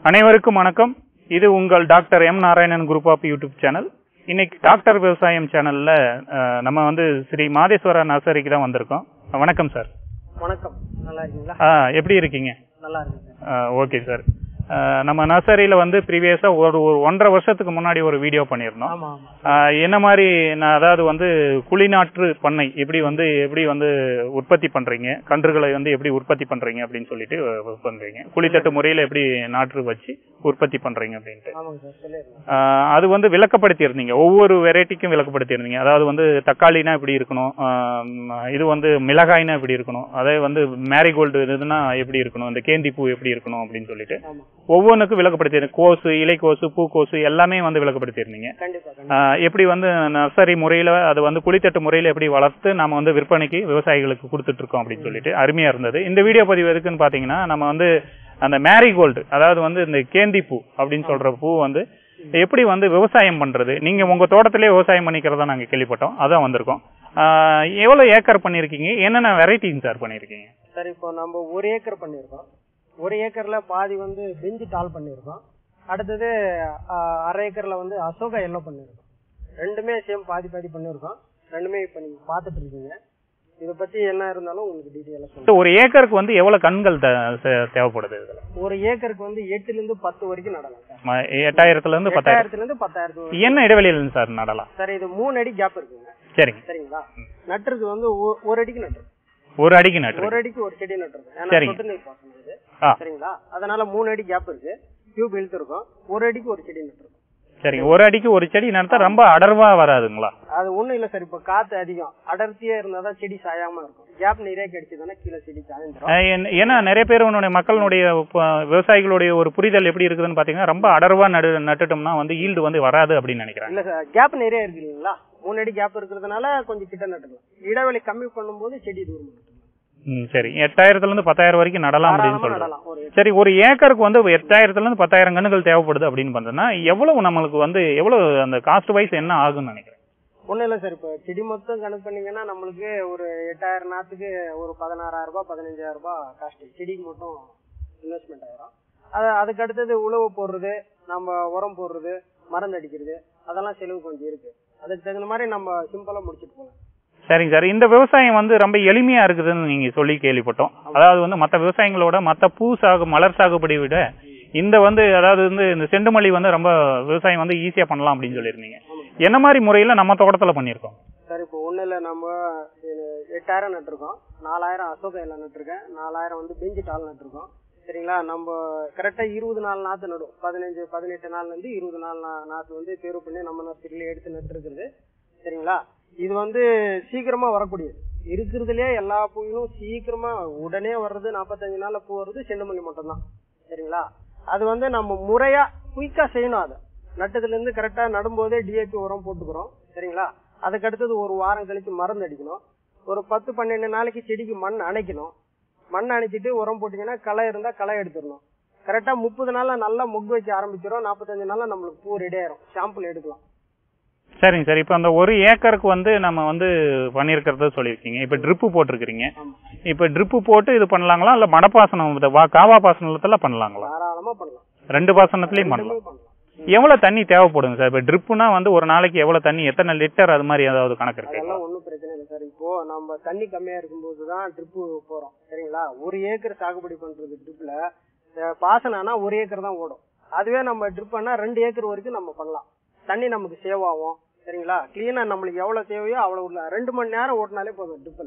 அனைவருக்கும் வணக்கம் இது உங்கள் doctor M Narayanan group of YouTube channel இன்னைக்கு டாக்டர் விவசாயம் சேனல்ல அஹ், நம்ம வந்து ஸ்ரீ மாதேஸ்வரா நர்சரிக்கு தான் வந்திருக்கோம் வணக்கம் சார் வணக்கம் நல்லா இருக்கீங்களா ஆ, எப்படி இருக்கீங்க நல்லா இருக்கு சார் ஓகே சார் நம்ம நர்சரியில வந்து ப்ரீவியஸா ஒரு ஒரு ஒன்றரை வருஷத்துக்கு முன்னாடி ஒரு வீடியோ பண்ணியிருந்தோம் ஆமா ஆமா ஆ, என்ன மாதிரி நான் அதாவது வந்து குளிநாற்று பண்ணை எப்படி வந்து எப்படி வந்து உற்பத்தி பண்றீங்க கன்றுகளை வந்து எப்படி உற்பத்தி பண்றீங்க அப்படின்னு சொல்லிட்டு அஹ், பண்றீங்க குளித்தட்டு முறையில எப்படி நாற்று வச்சு உற்பத்தி பண்றீங்க அப்படின்ட்டு ஆமாங்க சார் சொல்லிடுறேன் ஆஹ் அது வந்து விளக்கப்படுத்தி இருந்தீங்க ஒவ்வொரு வெரைட்டிக்கும் விளக்கப்படுத்தி இருந்தீங்க அதாவது வந்து தக்காளினா இப்படி இருக்கணும் ஆஹ் இது வந்து மிளகாய்னா இப்படி இருக்கணும் அதே வந்து மேரிகோல்டு இதுனா எப்படி இருக்கணும் இந்த கேந்தி பூ எப்படி இருக்கணும் அப்படின்னு சொல்லிட்டு ஆமா ஒவ்வொன்றுக்கும் விளக்கப்படுத்தி இருந்தீங்க. கோசு இலைக்கோசு பூக்கோசு எல்லாமே வந்து விளக்கப்படுத்தி இருந்தீங்க கண்டிப்பா கண்டிப்பா ஆஹ் எப்படி வந்து நர்சரி முறையில அது வந்து குளித்தட்டு முறையில எப்படி வளர்த்து நாம வந்து விற்பனைக்கு விவசாயிகளுக்கு கொடுத்துட்டு இருக்கோம் அப்படின்னு சொல்லிட்டு அருமையா இருந்தது இந்த வீடியோ பதிவு எதுக்குன்னு பாத்தீங்கன்னா நம்ம வந்து அந்த மேரிகோல்டு அதாவது வந்து இந்த கேந்தி பூ அப்படின்னு சொல்ற பூ வந்து எப்படி வந்து விவசாயம் பண்றது நீங்க உங்க தோட்டத்திலே விவசாயம் பண்ணிக்கிறதா நாங்க கேள்விப்பட்டோம் அதான் வந்திருக்கோம் ஆஹ் எவ்வளவு ஏக்கர் பண்ணிருக்கீங்க என்னென்ன வெரைட்டிங்க சார் பண்ணிருக்கீங்க சார் இப்போ நம்ம ஒரு ஏக்கர் பண்ணியிருக்கோம் ஒரு ஏக்கர்ல பாதி வந்து பெஞ்சு டால் பண்ணியிருக்கோம் அடுத்தது ஆ, அரை ஏக்கர்ல வந்து அசோகா எல்லோ பண்ணியிருக்கோம் ரெண்டுமே சேம் பாதி பாதி பண்ணியிருக்கோம் ரெண்டுமே இப்போ நீங்க பார்த்துட்டு இருக்கீங்க இதை பத்தி என்ன இருந்தாலும் உங்களுக்கு டீட்டெயிலாக சொல்லுங்க ஒரு ஏக்கருக்கு வந்து எவ்வளவு கண்கள் தே- தே- தேவைப்படுது இதுல ஒரு ஏக்கருக்கு வந்து எட்டுல இருந்து பத்து வரைக்கும் நடலாம் சார் ம- எட்டாயிரத்துல இருந்து பத்தாயிரம் எட்டாயிரத்துல இருந்து பத்தாயிரத்து வரைக்கும். என்ன இடைவெளியில இருந்து சார் நடலாம் சார் இது மூணு அடி கேப் இருக்குங்க சரிங்க சரிங்களா நட்டுறது வந்து ஒ- ஒரு அடிக்கு நட்டுருக்கு ஒரு அடிக்கு நட்டு ஒரு அடிக்கு ஒரு செடி நட்டுருக்கோம் ஏன்னா சரிங்க. சொட்டு நீர் பாசனம் இது ஆ சரிங்களா அதனால மூணு அடி கேப் இருக்கு டியூப் இழுத்துருக்கோம் ஒரு அடிக்கு ஒரு செடி நட்டுருக்கோம் சரிங்க ஒரு அடிக்கு ஒரு செடி நட்டா ரொம்ப அடர்வா வராதுங்களா அது ஒண்ணும் இல்ல சார் இப்ப காத்து அதிகம் அடர்த்தியா இருந்தாதான் செடி சாயாம இருக்கும் கேப் நிறைய கிடைச்சதுன்னா கீழே செடி சாய்ந்துரும் அஹ் ஏன்- ஏன்னா நிறைய பேர் உன்னுடைய மக்களுடைய ப- விவசாயிகளுடைய ஒரு புரிதல் எப்படி இருக்குதுன்னு பாத்தீங்கன்னா ரொம்ப அடர்வா நடு நட்டுட்டோம்னா வந்து ஈல்டு வந்து வராது அப்படின்னு நினைக்கிறாங்க இல்ல சார் கேப் நிறைய இருக்கு இல்லைங்களா மூணு அடி கேப் இருக்கிறதுனால கொஞ்சம் கிட்ட நட்டுக்கலாம் இடைவெளி கம்மி பண்ணும்போது செடி தூரம் நட்டுக்கலாம் ம், சரி எட்டாயிரத்துல இருந்து பத்தாயிரம் வரைக்கும் நடலாம் அப்படின்னு தாராளமா சொல்றாங்க நடலாம் ஒரு சரி ஒரு ஏக்கருக்கு வந்து எட்டாயிரத்துல இருந்து பத்தாயிரம் கண்ணுகள் தேவைப்படுது அப்படின்னு பார்த்தோம்னா எவ்வளவு நம்மளுக்கு வந்து எவ்வளவு அந்த காஸ்ட் வைஸ் என்ன ஆகும்னு நினைக்கிறேன் ஒண்ணும் இல்ல சார் இப்ப செடி மொத்தம் கணக்கு பண்ணீங்கன்னா நம்மளுக்கு ஒரு எட்டாயிரம் நாத்துக்கு ஒரு பதினாறாயிரம் ரூபாய் பதினஞ்சாயிரம் ரூபாய் காஸ்ட் செடிக்கு மட்டும் இன்வெஸ்ட்மெண்ட் ஆயிரும் அது அதுக்கு அடுத்தது உழவு போடுறது நம்ம உரம் போடுறது மருந்து அடிக்கிறது அதெல்லாம் செலவு கொஞ்சம் இருக்கு அதுக்கு தகுந்த மாதிரி நம்ம சிம்பிளா முடிச்சிட்டு போகலாம் சரிங்க சார் இந்த விவசாயம் வந்து ரொம்ப எளிமையா இருக்குதுன்னு நீங்க சொல்லி கேள்விப்பட்டோம் அதாவது வந்து மற்ற விவசாயங்களோட மற்ற பூ சாகு மலர் சாகுபடி விட இந்த வந்து அதாவது வந்து இந்த செண்டுமல்லி வந்து ரொம்ப விவசாயம் வந்து ஈஸியா பண்ணலாம் அப்படின்னு சொல்லியிருந்தீங்க என்ன மாதிரி முறையில நம்ம தோட்டத்துல பண்ணியிருக்கோம் சார் இப்போ ஒன்றும் இல்லை நம்ம இது எட்டாயிரம் நட்டிருக்கோம் நாலாயிரம் அசோகா எல்லாம் நட்டிருக்கேன் நாலாயிரம் வந்து பெஞ்சு டால் நட்டிருக்கோம் சரிங்களா நம்ம கரெக்டாக இருபது நாள் நாற்று நடும் பதினஞ்சு பதினெட்டு நாள்லேருந்து இருபது நாள் நா- நாற்று வந்து தேர்வு பண்ணி நம்ம நர்சரியில எடுத்து நட்டுருக்குறது சரிங்களா இது வந்து சீக்கிரமா வரக்கூடியது இருக்கிறதுலே எல்லா பூவிலும் சீக்கிரமா உடனே வர்றது நாற்பத்தஞ்சு நாள்ல பூ வருது செண்டுமல்லி மட்டும்தான் சரிங்களா அது வந்து நம்ம முறையா குயிக்கா செய்யணும் அதை நட்டதுல இருந்து கரெக்டா நடும்போதே டிஏபி உரம் போட்டுக்கிறோம் சரிங்களா அதுக்கு அடுத்தது ஒரு வாரம் கழிச்சு மருந்து அடிக்கணும் ஒரு பத்து பன்னெண்டு நாளைக்கு செடிக்கு மண் அணைக்கணும் மண் அணைச்சிட்டு உரம் போட்டீங்கன்னா களை இருந்தா களை எடுத்துடணும் கரெக்டா முப்பது நாள்ல நல்லா மொக்கு வைக்க ஆரம்பிச்சிடும் நாற்பத்தஞ்சு நாள்ல நம்மளுக்கு பூ ரெடி ஆயிரும் சாம்பிள் எடுக்கலாம் சரிங்க சார் இப்போ அந்த ஒரு ஏக்கருக்கு வந்து நம்ம வந்து பண்ணியிருக்கிறத சொல்லியிருக்கீங்க இப்போ ட்ரிப்பு போட்டிருக்கிறீங்க ஆமா இப்போ ட்ரிப்பு போட்டு இது பண்ணலாங்களா இல்ல மடப்பாசனம் இந்த வா- காவா பாசனத்துல பண்ணலாங்களா தாராளமா பண்ணலாம் ரெண்டு பாசனத்திலயும் பண்ணலாம் ரெண்டுமே பண்ணலாம் எவ்வளவு தண்ணி தேவைப்படுங்க சார் இப்போ ட்ரிப்புனா வந்து ஒரு நாளைக்கு எவ்வளவு தண்ணி எத்தனை லிட்டர் அது மாதிரி ஏதாவது கணக்கு இருக்கு அதெல்லாம் ஒன்றும் பிரச்சனை இல்லை சார் இப்போ நம்ம தண்ணி கம்மியா இருக்கும்போது தான் ட்ரிப்பு போறோம் சரிங்களா ஒரு ஏக்கர் சாகுபடி பண்றது ட்ரிப்ல பாசனம்னா ஒரு ஏக்கர் தான் ஓடும் அதுவே நம்ம ட்ரிப் பண்ணா ரெண்டு ஏக்கர் வரைக்கும் நம்ம பண்ணலாம் தண்ணி நமக்கு சேவ் ஆகும் சரிங்களா கிளீனா நம்மளுக்கு எவ்வளவு தேவையோ அவ்வளவு உள்ள ரெண்டு மணி நேரம் ஓட்டினாலே போதும் ட்ரிப்ல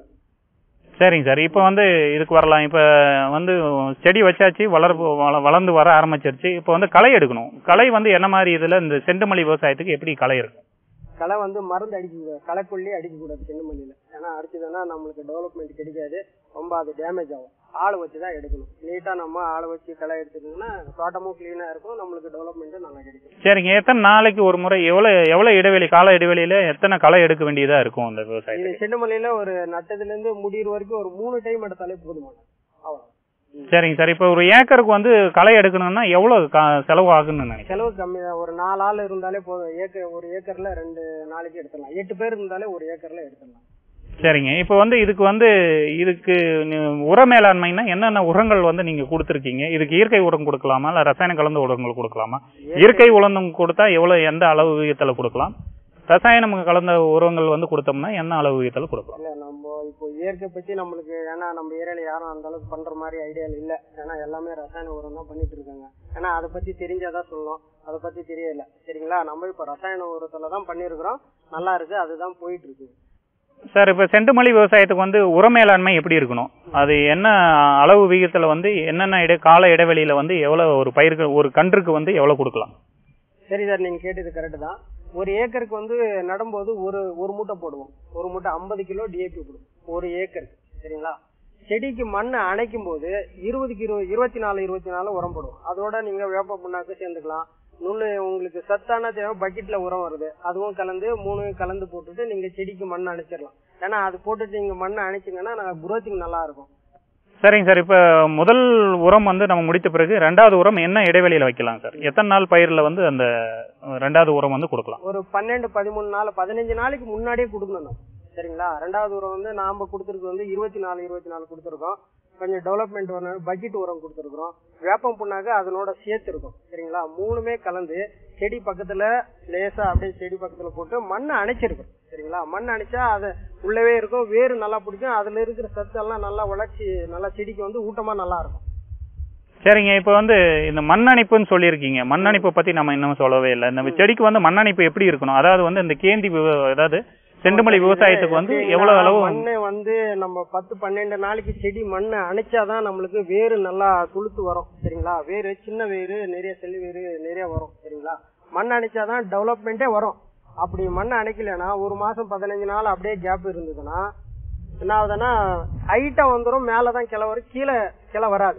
சரிங்க சார் இப்போ வந்து இதுக்கு வரலாம் இப்போ வந்து செடி வச்சாச்சு வளர்ப்பு வள- வளர்ந்து வர ஆரம்பிச்சிருச்சு இப்போ வந்து களை எடுக்கணும் களை வந்து என்ன மாதிரி இதுல இந்த செண்டுமல்லி விவசாயத்துக்கு எப்படி களை இருக்கும் களை வந்து மருந்து அடிக்க களைக்கொல்லி அடிக்க கூடாது சின்ன மல்லியில ஏன்னா அடிச்சதுன்னா நம்மளுக்கு டெவலப்மெண்ட் கிடைக்காது ரொம்ப அது டேமேஜ் ஆகும் ஆள் வச்சு தான் எடுக்கணும் நீட்டா நம்ம ஆளை வச்சு களை எடுத்துட்டோம்னா தோட்டமும் கிளீனா இருக்கும் நம்மளுக்கு டெவலப்மெண்ட்டும் நல்லா கிடைக்கும் சரிங்க எத்தனை நாளைக்கு ஒரு முறை எவ்வளவு எவ்வளவு இடைவெளி கால இடைவெளியில எத்தனை களை எடுக்க வேண்டியதா இருக்கும் இந்த இது விவசாயத்துக்கு செண்டுமல்லியில ஒரு நட்டதுல இருந்து முடியிற வரைக்கும் ஒரு மூணு டைம் எடுத்தாலே போதுமான அவ்வளவு சரிங்க சார் இப்போ ஒரு ஏக்கருக்கு வந்து களை எடுக்கணும்னா எவ்வளவு கா- செலவு ஆகுன்னு நினைக்கிறேன் செலவு கம்மி தான் ஒரு நாலு ஆள் இருந்தாலே போதும் ஏக்கர் ஒரு ஏக்கர்ல ரெண்டு நாளைக்கு எடுத்துடலாம் எட்டு பேர் இருந்தாலே ஒரு ஏக்கர்ல எடுத்துடலாம் சரிங்க இப்போ வந்து இதுக்கு வந்து இதுக்கு நி- உர மேலாண்மைனா என்னென்ன உரங்கள் வந்து நீங்க கொடுத்துருக்கீங்க இதுக்கு இயற்கை உரம் கொடுக்கலாமா இல்ல ரசாயன கலந்த உரங்கள் கொடுக்கலாமா இயற்கை உரம் கொடுத்தா எவ்வளவு எந்த அளவு விகிதத்துல கொடுக்கலாம் ரசாயனம் கலந்த உரங்கள் வந்து கொடுத்தோம்னா என்ன அளவு விகிதத்துல கொடுக்கலாம் இல்ல நம்ம இப்போ இயற்கை பத்தி நம்மளுக்கு ஏன்னா நம்ம ஏரியால யாரும் அந்த அளவுக்கு பண்ற மாதிரி ஐடியா இல்ல ஏன்னா எல்லாமே ரசாயன உரம் தான் பண்ணிட்டு இருக்காங்க ஏன்னா அதை பத்தி தெரிஞ்சாதான் சொல்லணும் அதை பத்தி தெரியல சரிங்களா நம்ம இப்ப ரசாயன உரத்துல தான் பண்ணிருக்கிறோம் நல்லா இருக்கு அதுதான் போயிட்டு இருக்கு சார் இப்போ செண்டுமல்லி விவசாயத்துக்கு வந்து உர மேலாண்மை எப்படி இருக்கணும் அது என்ன அளவு விகிதத்துல வந்து என்னென்ன இடை கால இடைவெளியில வந்து எவ்வளவு ஒரு பயிருக்கு ஒரு கன்றுக்கு வந்து எவ்வளவு கொடுக்கலாம் சரி சார் நீங்க கேட்டது கரெக்ட் தான் ஒரு ஏக்கருக்கு வந்து நடும்போது ஒரு ஒரு மூட்டை போடுவோம் ஒரு மூட்டை ஐம்பது கிலோ டிஏபி போடுவோம் ஒரு ஏக்கருக்கு சரிங்களா செடிக்கு மண்ணை அணைக்கும் போது இருபதுக்கு இருபது இருபத்தி நாலு இருபத்தி நாலு உரம் போடுவோம் அதோட நீங்க வேப்ப புண்ணாக்கு சேர்ந்துக்கலாம் நுண்ணு உங்களுக்கு சத்தான தேவை பக்கெட்ல உரம் வருது அதுவும் கலந்து மூணு கலந்து போட்டுட்டு நீங்க செடிக்கு மண் அணைச்சிடலாம் ஏன்னா அது போட்டுட்டு நீங்க மண்ணை அணைச்சிங்கன்னா நான் குரோத்திங் நல்லா இருக்கும் சரிங்க சார் இப்போ முதல் உரம் வந்து நம்ம முடித்த பிறகு ரெண்டாவது உரம் என்ன இடைவெளியில வைக்கலாம் சார் எத்தனை நாள் பயிரில் வந்து அந்த அஹ், ரெண்டாவது உரம் வந்து கொடுக்கலாம் ஒரு பன்னெண்டு பதிமூணு நாள் பதினஞ்சு நாளைக்கு முன்னாடியே கொடுக்கணும் நம்ம. சரிங்களா ரெண்டாவது உரம் வந்து நாம கொடுத்துருக்கு வந்து இருபத்தி நாலு இருபத்தி நாலு கொடுத்துருக்கோம் கொஞ்சம் டெவலப்மெண்ட் வரணும் பக்கெட் உரம் கொடுத்துருக்குறோம் வேப்பம் புண்ணாக்கு அதனோட சேர்த்து இருக்கும் சரிங்களா மூணுமே கலந்து செடி பக்கத்துல லேசா அப்படியே செடி பக்கத்துல போட்டு மண்ணை அணைச்சிருக்கும் சரிங்களா மண் அணைச்சா அது உள்ளவே இருக்கும் வேறு நல்லா பிடிக்கும் அதுல இருக்கிற சத்தெல்லாம் நல்லா வளர்ச்சி நல்லா செடிக்கு வந்து ஊட்டமா நல்லா இருக்கும் சரிங்க இப்போ வந்து இந்த மண்ணணைப்புன்னு சொல்லியிருக்கீங்க மண்ணணைப்பை பத்தி நம்ம இன்னும் சொல்லவே இல்லை இந்த செடிக்கு வந்து மண்ணணைப்பு எப்படி இருக்கணும் அதாவது வந்து இந்த கேந்தி விவ- அதாவது செண்டுமல்லி விவசாயத்துக்கு வந்து எவ்வளவு அளவு மண்ணை வந்து நம்ம பத்து பன்னெண்டு நாளைக்கு செடி மண்ணை அணைச்சாதான் நம்மளுக்கு வேறு நல்லா துளுத்து வரும் சரிங்களா வேறு சின்ன வேறு நிறைய செல்லு வேறு நிறைய வரும் சரிங்களா மண் அணைச்சாதான் டெவலப்மெண்ட்டே வரும் அப்படி மண்ணை அணைக்கலைன்னா ஒரு மாசம் பதினஞ்சு நாள் அப்படியே கேப் இருந்ததுன்னா என்ன ஆகுதுன்னா ஹைட்டா வந்துடும் மேலதான் கிளை வரும் கீழே கிளை வராது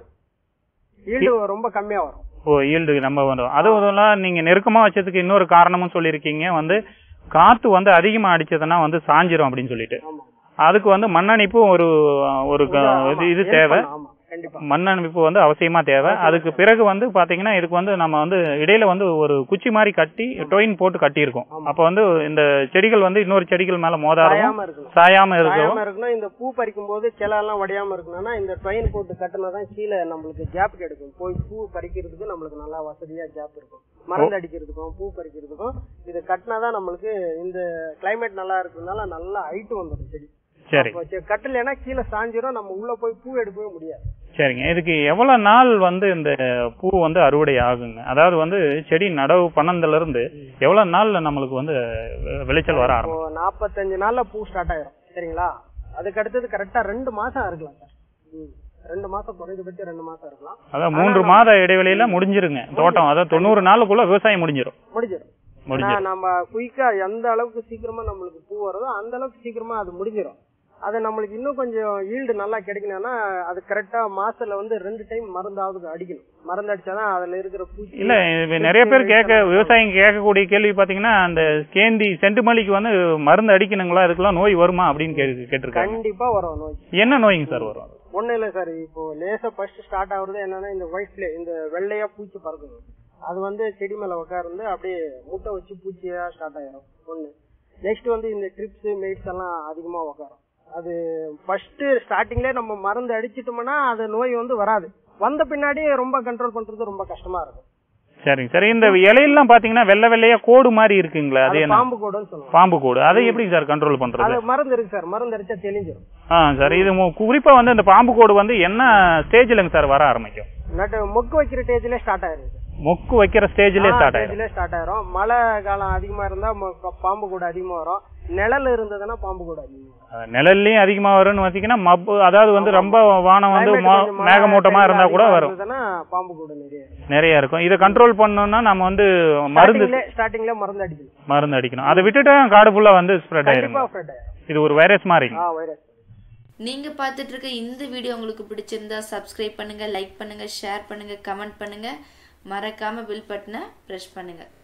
ஈல்டு ரொம்ப கம்மியா வரும் ஓ ஈல்டு நம்ம வரும் அதுவும் நீங்க நெருக்கமா வச்சதுக்கு இன்னொரு காரணமும் சொல்லியிருக்கீங்க வந்து காத்து வந்து அதிகமா அடிச்சதுன்னா வந்து சாஞ்சிரும் அப்படின்னு சொல்லிட்டு ஆமா அதுக்கு வந்து மண்ணணைப்பும் ஒரு ஒரு க- இது இது help தேவை பண்ணும், ஆமா கண்டிப்பா மண்ணமைப்பு வந்து அவசியமா தேவை அதுக்கு பிறகு வந்து பாத்தீங்கன்னா இதுக்கு வந்து நம்ம வந்து இடையில வந்து ஒரு குச்சி மாதிரி கட்டி டொயின் போட்டு கட்டியிருக்கோம் ஆமா. அப்ப வந்து இந்த செடிகள் வந்து இன்னொரு செடிகள் மேல மோதாரவும் சாயாம இருக்கணும் சாயாம இருக்கவும் சாயாம இருக்கணும் இந்த பூ பறிக்கும் போது கிளை எல்லாம் வடியாம இருக்கணும்னா இந்த ட்ரெயின் போட்டு கட்டினாதான் கீழே நம்மளுக்கு கேப் கிடைக்கும் போய் பூ பறிக்கிறதுக்கு நம்மளுக்கு நல்லா வசதியா கேப் இருக்கும் மருந்து அடிக்கிறதுக்கும் பூ பறிக்கிறதுக்கும் இது கட்டினாதான் நம்மளுக்கு இந்த கிளைமேட் நல்லா இருக்கிறதுனால நல்லா ஹைட் வந்துடும் செடி சரி அப்போ செ- கட்டலைன்னா கீழே சாஞ்சிரும் நம்ம உள்ள போய் பூ எடுக்கவே முடியாது சரிங்க இதுக்கு எவ்வளவு நாள் வந்து இந்த பூ வந்து அறுவடை ஆகுங்க அதாவது வந்து செடி நடவு பண்ணதுல இருந்து எவ்வளவு நாள்ல நம்மளுக்கு வந்து வி- விளைச்சல் வர இப்போ ஆரம்பிக்கும் நாற்பத்தஞ்சு நாள்ல பூ ஸ்டார்ட் ஆயிரும் சரிங்களா அதுக்கு அடுத்தது கரெக்டா ரெண்டு மாசம் இருக்கலாம் சார் ம். ரெண்டு மாசம் குறைஞ்சபட்சம் ரெண்டு மாசம் இருக்கலாம் அதாவது மூன்று மாத இடைவெளியில முடிஞ்சிருங்க தோட்டம் அதாவது தொண்ணூறு நாளுக்குள்ள விவசாயம் முடிஞ்சிரும் முடிஞ்சிடும் முடிஞ்சிரும் ஆனா நம்ம குயிக்கா எந்த அளவுக்கு சீக்கிரமா நம்மளுக்கு பூ வருதோ அந்த அளவுக்கு சீக்கிரமா அது முடிஞ்சிடும் அது நம்மளுக்கு இன்னும் கொஞ்சம் ஈல்டு நல்லா கிடைக்கணும்னா அது கரெக்டா மாசத்துல வந்து ரெண்டு டைம் மருந்தாவது அடிக்கணும் மருந்து அடிச்சாதான் அதுல இருக்கிற பூச்சி இல்ல இது நிறைய பேர் கேட்க விவசாயிங்க கேட்கக்கூடிய கேள்வி பாத்தீங்கன்னா அந்த கேந்தி செண்டுமல்லிக்கு வந்து மருந்து அடிக்கணுங்களா அதுக்கெல்லாம் நோய் வருமா அப்படின்னு கேட்டு கேட்டிருக்காங்க கண்டிப்பா வரும் நோய் என்ன நோய்ங்க சார் வரும் ஒண்ணும் இல்ல சார் இப்போ லேசா ஃபர்ஸ்ட் ஸ்டார்ட் ஆகுறது என்னன்னா இந்த ஒயிட்ல இந்த வெள்ளையா பூச்சி பறக்குது அது வந்து செடி மேல உட்கார்ந்து அப்படியே முட்டை வச்சு பூச்சியா ஸ்டார்ட் ஆயிரும் ஒண்ணு நெக்ஸ்ட் வந்து இந்த ட்ரிப்ஸ் மெய்ட்ஸ் எல்லாம் அதிகமா உட்காரும் அது ஃபர்ஸ்ட் ஸ்டார்டிங்ல நம்ம மருந்து அடிச்சிட்டோம்னா அது நோய் வந்து வராது வந்த பின்னாடி ரொம்ப கண்ட்ரோல் பண்றது ரொம்ப கஷ்டமா இருக்கும் சரிங்க சரி இந்த இலையெல்லாம் பாத்தீங்கன்னா வெள்ளை வெள்ளையா கோடு மாதிரி இருக்குங்களா அது அது என்ன பாம்பு கூடன்னு சொல்லுவாங்க பாம்பு கோடு அதை எப்படி சார் கண்ட்ரோல் பண்றது அது மருந்து இருக்கு சார் மருந்து அடிச்சா தெளிஞ்சிரும் ஆ சார் இது மு- குறிப்பா வந்து இந்த பாம்பு கோடு வந்து என்ன ஸ்டேஜ்லங்க சார் வர ஆரம்பிக்கும் நட்டு மொக்கு வைக்கிற ஸ்டேஜ்ல ஸ்டார்ட் ஆயிருது சார் மொக்கு வைக்கிற ஸ்டேஜ்லயே ஸ்டார்ட் ஆயிடும் ஸ்டேஜ்ல ஸ்டார்ட் ஆயிரும் மழை காலம் அதிகமா இருந்தா மொ- ப- பாம்பு கூட அதிகமா வரும் நிழல் இருந்ததுன்னா பாம்பு கூட அதிகமா வரும் அஹ் நிழல்லயும் அதிகமா வரும்னு பாத்தீங்கன்னா மப்பு அதாவது வந்து ஆமா. ரொம்ப வானம் வந்து Climate மோ- கொஞ்சம் மழை மேகமூட்டமா time ல இருந்தா கூட அதிகமா வரும் இருந்ததுன்னா பாம்பு கூட நிறைய இருக்கும். நிறைய இருக்கும் இதை கண்ட்ரோல் பண்ணணும்னா நம்ம வந்து மருந்து Starting ல- ஸ்டார்டிங்ல மருந்து அடிக்கணும் மருந்து அடிக்கணும் அதை விட்டுட்டு காடு ஃபுல்லா வந்து ஸ்ப்ரெட் ஆயிருங்க கண்டிப்பா ஸ்ப்ரெட் ஆயிரும் இது ஒரு வைரஸ் மாதிரிங்க ஆ வைரஸ் நீங்க பார்த்துட்டு இருக்க இந்த வீடியோ உங்களுக்கு பிடிச்சிருந்தா சப்ஸ்கிரைப் பண்ணுங்க லைக் பண்ணுங்க ஷேர் பண்ணுங்க கமெண்ட் பண்ணுங்க மறக்காம பில் பட்டனை ப்ரெஸ் பண்ணுங்க